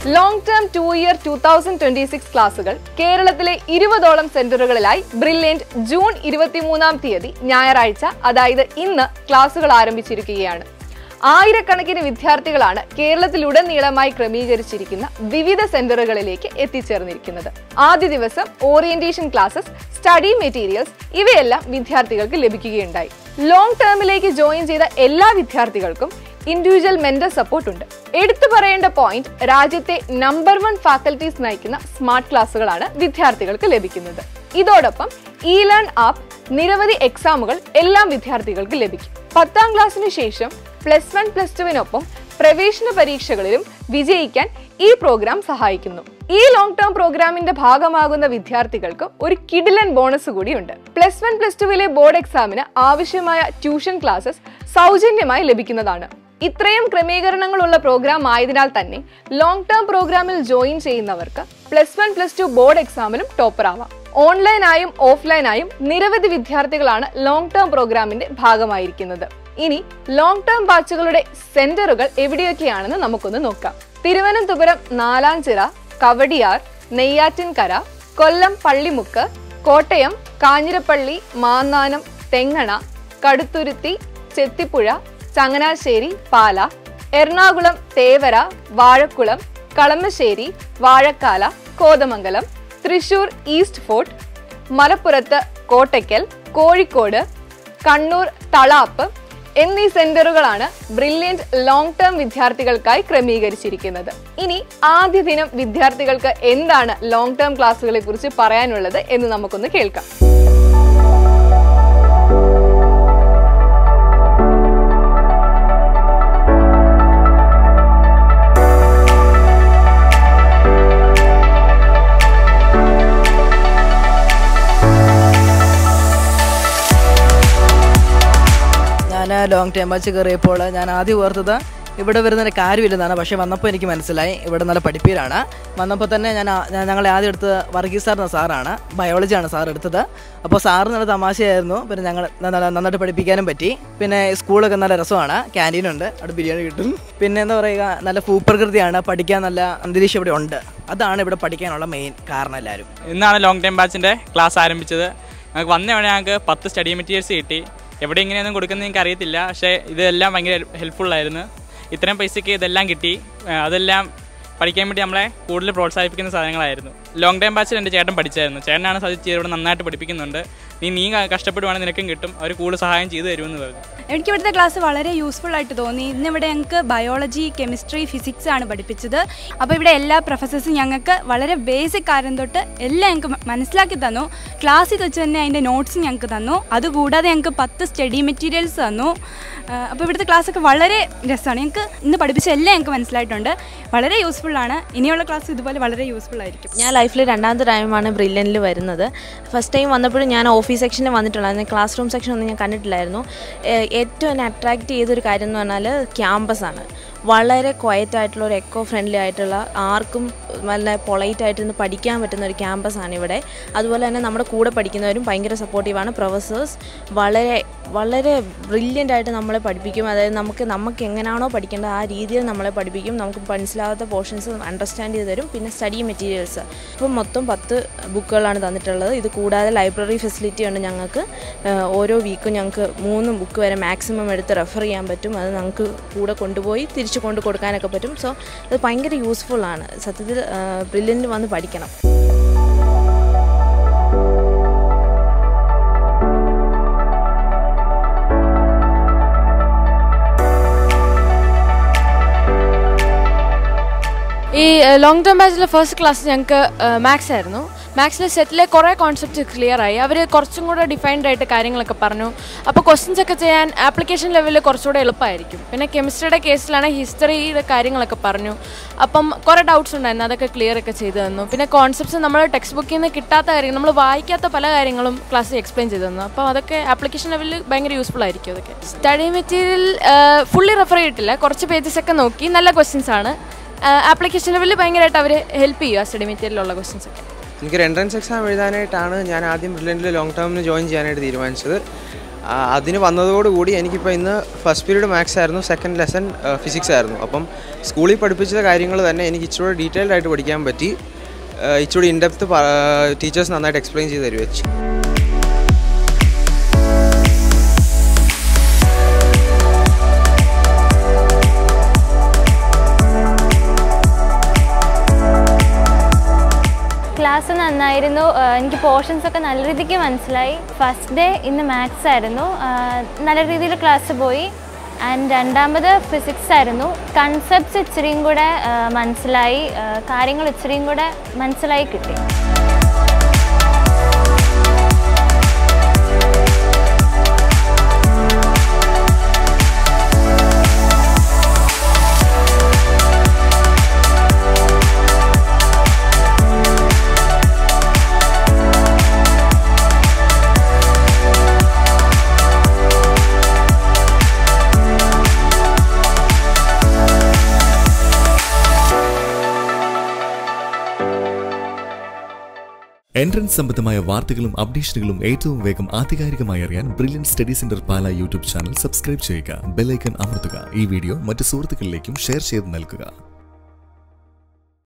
long term two year two thousand twenty six ക്ലാസുകൾ കേരളത്തിലെ ഇരുപതോളം സെന്ററുകളിലായി ബ്രില്യന്റ് ജൂൺ ഇരുപത്തിമൂന്നാം തീയതി ഞായറാഴ്ച അതായത് ഇന്ന് ക്ലാസുകൾ ആരംഭിച്ചിരിക്കുകയാണ് ആയിരക്കണക്കിന് വിദ്യാർത്ഥികളാണ് കേരളത്തിലുടനീളമായി ക്രമീകരിച്ചിരിക്കുന്ന വിവിധ സെന്ററുകളിലേക്ക് എത്തിച്ചേർന്നിരിക്കുന്നത് ആദ്യ ദിവസം ഓറിയന്റേഷൻ ക്ലാസ്സസ് സ്റ്റഡി മെറ്റീരിയൽസ് ഇവയെല്ലാം വിദ്യാർത്ഥികൾക്ക് ലഭിക്കുകയുണ്ടായി ലോങ് ടേമിലേക്ക് ജോയിൻ ചെയ്ത എല്ലാ വിദ്യാർത്ഥികൾക്കും ഇൻഡിവിജ്വൽ മെന്റർ സപ്പോർട്ട് ഉണ്ട് എടുത്തു പറയേണ്ട പോയിന്റ് രാജ്യത്തെ നമ്പർ വൺ ഫാക്കൽറ്റീസ് നയിക്കുന്ന സ്മാർട്ട് ക്ലാസ്സുകളാണ് വിദ്യാർത്ഥികൾക്ക് ലഭിക്കുന്നത് ഇതോടൊപ്പം ഇ ലേൺ ആപ്പ് നിരവധി എക്സാമുകൾ എല്ലാം വിദ്യാർത്ഥികൾക്ക് ലഭിക്കും പത്താം ക്ലാസ്സിന് ശേഷം പ്ലസ് വൺ പ്ലസ് ടുവിനൊപ്പം പ്രവേശന പരീക്ഷകളിലും വിജയിക്കാൻ ഈ പ്രോഗ്രാം സഹായിക്കുന്നു ഈ ലോങ് ടേം പ്രോഗ്രാമിന്റെ ഭാഗമാകുന്ന വിദ്യാർത്ഥികൾക്ക് ഒരു കിഡിലൻ ബോണസ് കൂടിയുണ്ട് പ്ലസ് വൺ പ്ലസ് ടുവിലെ ബോർഡ് എക്സാമിന് ആവശ്യമായ ട്യൂഷൻ ക്ലാസ്സസ് സൗജന്യമായി ലഭിക്കുന്നതാണ് ഇത്രയും ക്രമീകരണങ്ങളുള്ള പ്രോഗ്രാം ആയതിനാൽ തന്നെ ലോങ് ടേം പ്രോഗ്രാമിൽ ജോയിൻ ചെയ്യുന്നവർക്ക് plus one plus two board എക്സാമിലും ടോപ്പർ ആവാം ഓൺലൈനായും ഓഫ്ലൈനായും നിരവധി വിദ്യാർത്ഥികളാണ് ലോങ് ടേം പ്രോഗ്രാമിന്റെ ഭാഗമായിരിക്കുന്നത് ഇനി ലോങ് ടേം ബാച്ചുകളുടെ സെന്ററുകൾ എവിടെയൊക്കെയാണെന്ന് നമുക്കൊന്ന് നോക്കാം തിരുവനന്തപുരം നാലാഞ്ചിറ കവടിയാർ നെയ്യാറ്റിൻകര കൊല്ലം പള്ളിമുക്ക് കോട്ടയം കാഞ്ഞിരപ്പള്ളി മാന്നാനം തെങ്ങണ കടുത്തുരുത്തി ചെത്തിപ്പുഴ ചങ്ങനാശ്ശേരി പാല എറണാകുളം തേവര വാഴക്കുളം കളമശ്ശേരി വാഴക്കാല കോതമംഗലം തൃശൂർ ഈസ്റ്റ് ഫോർട്ട് മലപ്പുറത്ത് കോട്ടയ്ക്കൽ കോഴിക്കോട് കണ്ണൂർ തളാപ്പ് എന്നീ സെന്ററുകളാണ് ബ്രില്യന്റ് ലോങ് ടേം വിദ്യാർത്ഥികൾക്കായി ക്രമീകരിച്ചിരിക്കുന്നത് ഇനി ആദ്യ ദിനം വിദ്യാർത്ഥികൾക്ക് എന്താണ് ലോങ് ടേം ക്ലാസ്സുകളെ കുറിച്ച് പറയാനുള്ളത് എന്ന് നമുക്കൊന്ന് കേൾക്കാം ഞാൻ ലോങ് ടൈം ബാച്ച് കയറിയപ്പോൾ ഞാൻ ആദ്യം ഓർത്തത് ഇവിടെ വരുന്നതിന് കാര്യമില്ലെന്നാണ് പക്ഷേ വന്നപ്പോൾ എനിക്ക് മനസ്സിലായി ഇവിടെ നല്ല പഠിപ്പീരാണ് വന്നപ്പോൾ തന്നെ ഞാൻ ആ- ഞാൻ ഞങ്ങളെ ആദ്യം എടുത്തത് വർഗീസ് സാർ എന്ന സാറാണ് ബയോളജിയാണ് സാർ എടുത്തത് അപ്പോൾ സാറ് നല്ല തമാശയായിരുന്നു പിന്നെ ഞങ്ങൾ നല്ല നന്നായിട്ട് പഠിപ്പിക്കാനും പറ്റി പിന്നെ സ്കൂളൊക്കെ നല്ല രസമാണ് ക്യാൻറ്റീനുണ്ട് അവിടെ ബിരിയാണി കിട്ടും പിന്നെ എന്താ പറയുക നല്ല ഭൂപ്രകൃതിയാണ് പഠിക്കാൻ നല്ല അന്തരീക്ഷം ഇവിടെ ഉണ്ട് അതാണ് ഇവിടെ പഠിക്കാനുള്ള മെയിൻ കാരണം എല്ലാവരും ഇന്നാണ് ലോങ് ടൈം ബാച്ചിൻ്റെ ക്ലാസ് ആരംഭിച്ചത് ഞങ്ങൾക്ക് വന്ന വേണേ ഞങ്ങൾക്ക് പത്ത് സ്റ്റഡി മെറ്റീരിയൽസ് കിട്ടി എവിടെ ഇങ്ങനെയൊന്നും കൊടുക്കുന്നത് എനിക്ക് അറിയത്തില്ല പക്ഷേ ഇതെല്ലാം ഭയങ്കര ഹെൽപ്ഫുള്ളായിരുന്നു ഇത്രയും പൈസയ്ക്ക് ഇതെല്ലാം കിട്ടി ആ, അതെല്ലാം പഠിക്കാൻ വേണ്ടി നമ്മളെ കൂടുതൽ പ്രോത്സാഹിപ്പിക്കുന്ന സാധനങ്ങളായിരുന്നു ലോങ് ടൈം ബാച്ചിൽ എൻ്റെ ചേട്ടൻ പഠിച്ചായിരുന്നു ചേട്ടനാണ് സജസ്റ്റ് ചെയ്ത് ഇവിടെ നന്നായിട്ട് പഠിപ്പിക്കുന്നുണ്ട് നീ നീ കഷ്ടപ്പെടുവാണെങ്കിൽ നിനക്കും കിട്ടും അവർ കൂടുതൽ സഹായം ചെയ്തു തരുമെന്ന് പറഞ്ഞു എനിക്ക് ഇവിടുത്തെ ക്ലാസ് വളരെ യൂസ്ഫുൾ ആയിട്ട് തോന്നി ഇന്നിവിടെ ഞങ്ങൾക്ക് ബയോളജി കെമിസ്ട്രി ഫിസിക്സ് ആണ് പഠിപ്പിച്ചത് അപ്പോൾ ഇവിടെ എല്ലാ പ്രൊഫസേഴ്സും ഞങ്ങൾക്ക് വളരെ ബേസിക് കാര്യം തൊട്ട് എല്ലാം ഞങ്ങൾക്ക് മ- മനസ്സിലാക്കി തന്നു ക്ലാസ്സിൽ വെച്ച് തന്നെ അതിൻ്റെ നോട്ട്സ് ഞങ്ങൾക്ക് തന്നു അതുകൂടാതെ ഞങ്ങൾക്ക് പത്ത് സ്റ്റഡി മെറ്റീരിയൽസ് തന്നു അപ്പോൾ ഇവിടുത്തെ ക്ലാസ്സൊക്കെ വളരെ രസമാണ് ഞങ്ങൾക്ക് ഇന്ന് പഠിപ്പിച്ച എല്ലാം ഞങ്ങൾക്ക് മനസ്സിലായിട്ടുണ്ട് വളരെ യൂസ്ഫുള്ളാണ് ഇനിയുള്ള ക്ലാസ് ഇതുപോലെ വളരെ യൂസ്ഫുൾ ആയിരിക്കും ഞാൻ ലൈഫിൽ രണ്ടാമത്തെ ടൈമാണ് ബ്രില്യനിൽ വരുന്നത് ഫസ്റ്റ് ടൈം വന്നപ്പോഴും ഞാൻ ഓഫീസ് സെക്ഷനിൽ വന്നിട്ടുള്ളായിരുന്നു ക്ലാസ് റൂം സെക്ഷൻ ഒന്നും ഞാൻ കണ്ടിട്ടില്ലായിരുന്നു ഏഹ് ഏറ്റവും എന്നെ അട്രാക്റ്റ് ചെയ്തൊരു കാര്യം എന്ന് പറഞ്ഞാൽ ക്യാമ്പസാണ് വളരെ ക്വയറ്റ് ആയിട്ടുള്ള ഒരു എക്കോ ഫ്രണ്ട്ലി ആയിട്ടുള്ള ആർക്കും നല്ല പൊളൈറ്റ് ആയിട്ടിരുന്ന് പഠിക്കാൻ പറ്റുന്ന ഒരു ക്യാമ്പസാണ് ഇവിടെ അതുപോലെ തന്നെ നമ്മുടെ കൂടെ പഠിക്കുന്നവരും ഭയങ്കര സപ്പോർട്ടീവാണ് പ്രൊഫസേഴ്സ് വളരെ വളരെ ബ്രില്യൻ്റ് ആയിട്ട് നമ്മളെ പഠിപ്പിക്കും അതായത് നമുക്ക് നമുക്ക് എങ്ങനെയാണോ പഠിക്കേണ്ടത് ആ രീതിയിൽ നമ്മളെ പഠിപ്പിക്കും നമുക്ക് മനസ്സിലാവാത്ത പോർഷൻസ് അണ്ടർസ്റ്റാൻഡ് ചെയ്ത് തരും പിന്നെ സ്റ്റഡി മെറ്റീരിയൽസ് ഇപ്പം മൊത്തം പത്ത് ബുക്കുകളാണ് തന്നിട്ടുള്ളത് ഇത് കൂടാതെ ലൈബ്രറി ഫെസിലിറ്റി ഉണ്ട് ഞങ്ങൾക്ക് ഏഹ് ഓരോ വീക്കും ഞങ്ങൾക്ക് മൂന്ന് ബുക്ക് വരെ മാക്സിമം എടുത്ത് റെഫർ ചെയ്യാൻ പറ്റും അത് ഞങ്ങൾക്ക് കൂടെ കൊണ്ടുപോയി തിരിച്ചു കൊണ്ട് കൊടുക്കാനൊക്കെ പറ്റും സോ ഇത് ഭയങ്കര യൂസ്ഫുൾ ആണ് സത്യത്തിൽ ബ്രില്യൻ്റ് വന്ന് പഠിക്കണം ഈ ലോങ് ടേം ബാച്ചിലെ ഫസ്റ്റ് ക്ലാസ് ഞങ്ങൾക്ക് മാത്സ് ആയിരുന്നു മാത്സിലെ സെറ്റിലെ കുറേ കോൺസെപ്റ്റ് ക്ലിയർ ആയി അവർ കുറച്ചും കൂടെ ഡിഫൈൻഡ് ആയിട്ട് കാര്യങ്ങളൊക്കെ പറഞ്ഞു അപ്പോൾ ക്വസ്റ്റ്യൻസ് ഒക്കെ ചെയ്യാൻ ആപ്ലിക്കേഷൻ ലെവലിൽ കുറച്ചുകൂടെ എളുപ്പമായിരിക്കും പിന്നെ കെമിസ്ട്രിയുടെ കേസിലാണെങ്കിൽ ഹിസ്റ്ററിയുടെ കാര്യങ്ങളൊക്കെ പറഞ്ഞു അപ്പം കുറേ ഡൗട്ട്സ് ഉണ്ടായിരുന്നു അതൊക്കെ ക്ലിയർ ഒക്കെ ചെയ്തു തന്നു പിന്നെ കോൺസെപ്റ്റ്സ് നമ്മൾ ടെക്സ്റ്റ് ബുക്കിൽ നിന്ന് കിട്ടാത്ത കാര്യങ്ങൾ നമ്മൾ വായിക്കാത്ത പല കാര്യങ്ങളും ക്ലാസ്സിൽ എക്സ്പ്ലെയിൻ ചെയ്തു തന്നു അപ്പോൾ അതൊക്കെ ആപ്ലിക്കേഷൻ ലെവലിൽ ഭയങ്കര യൂസ്ഫുൾ ആയിരിക്കും അതൊക്കെ സ്റ്റഡി മെറ്റീരിയൽ ഫുള്ളി റെഫർ ചെയ്തിട്ടില്ല കുറച്ച് പേജസ് ഒക്കെ നോക്കി നല്ല ക്വസ്റ്റ്യൻസ് ആണ് ആപ്ലിക്കേഷൻ ലെവലിൽ ഭയങ്കരമായിട്ട് അവർ ഹെൽപ്പ് ചെയ്യുക സ്റ്റഡി മെറ്റീരിയലുള്ള ക്വസ്റ്റ്യൻസ് ഒക്കെ എനിക്കൊരു എൻട്രൻസ് എക്സാം എഴുതാനായിട്ടാണ് ഞാൻ ആദ്യം ബ്രില്യൻറ്റിൽ ലോങ് ടേമിന് ജോയിൻ ചെയ്യാനായിട്ട് തീരുമാനിച്ചത് ആ, അതിന് വന്നതോടുകൂടി എനിക്കിപ്പോൾ ഇന്ന് ഫസ്റ്റ് പീരീഡ് മാത്സ് ആയിരുന്നു സെക്കൻഡ് ലെസൺ ഫിസിക്സ് ആയിരുന്നു അപ്പം സ്കൂളിൽ പഠിപ്പിച്ച കാര്യങ്ങൾ തന്നെ എനിക്ക് ഇച്ചിരി ഡീറ്റെയിൽഡ് ആയിട്ട് പഠിക്കാൻ പറ്റി ആ, ഇച്ചിരി ഇൻഡെപ്ത് ടീച്ചേഴ്സ് നന്നായിട്ട് എക്സ്പ്ലെയിൻ ചെയ്ത് തരുക വെച്ച് ക്ലാസ് നന്നായിരുന്നു ആ, എനിക്ക് പോർഷൻസ് ഒക്കെ നല്ല രീതിക്ക് മനസ്സിലായി ഫസ്റ്റ് ഡേ ഇന്ന് മാത്സ് ആയിരുന്നു ആ, നല്ല രീതിയിൽ ക്ലാസ് പോയി ആൻഡ് രണ്ടാമത് ഫിസിക്സ് ആയിരുന്നു കൺസെപ്റ്റ്സ് ഇച്ചിരിയും കൂടെ ആ, മനസ്സിലായി ആ, കാര്യങ്ങൾ ഇച്ചിരിയും കൂടെ മനസ്സിലായി കിട്ടി എൻട്രൻസ് സംബന്ധമായ വാർത്തകളും അപ്ഡേഷനുകളും ഏറ്റവും വേഗം ആധികാരികമായി അറിയാൻ brilliant study centre Pala YouTube channel subscribe ചെയ്യുക ബെല്ലൈക്കൺ അമർത്തുക ഈ വീഡിയോ മറ്റ് സുഹൃത്തുക്കളിലേക്കും ഷെയർ ചെയ്ത് നൽകുക